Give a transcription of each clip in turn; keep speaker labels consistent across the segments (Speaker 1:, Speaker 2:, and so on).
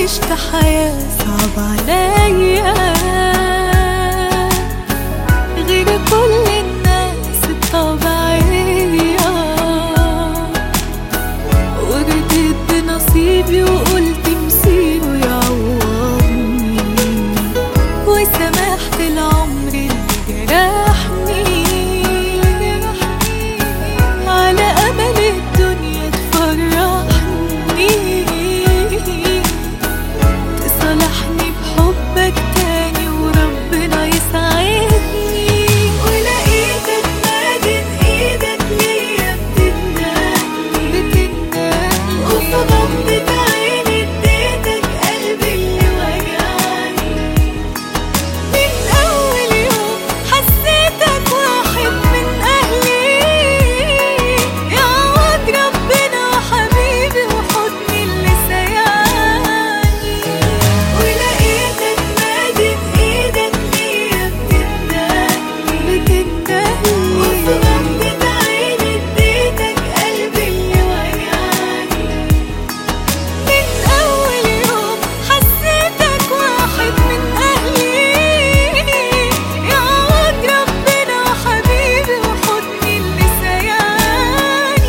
Speaker 1: عشت حياة صعبة عليا غير كل الناس الطبيعية ورضيت بنصيبي وقلت مصيره يعوضني وسمحت العمر اللي جرحني على أمل الدنيا تفرحني تصالحني بحبك تاني وربنا يسعدني ولقيتك مادد ايدك ليا بتندهني بتندهني وفي غمضة عيني اديتك قلبي اللي وجعني من أول يوم حسيتك واحد من أهلي يعوض ربنا حبيبي وحضني اللي سيعني ولقيتك مادد إيدك ليا بتندهني بتندهني وفي غمضة عيني اديتك قلبي اللي وجعني من أول يوم حسيتك واحد من أهلي يعوض ربنا حبيبي وحضني اللي سيعني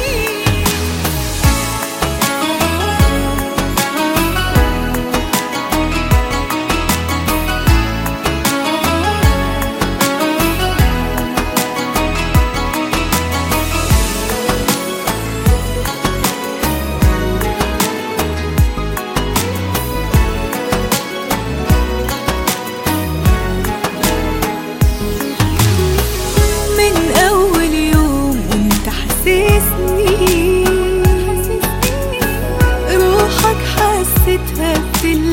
Speaker 1: من أول يوم وانت حسسني روحك حسيتها بتلمسني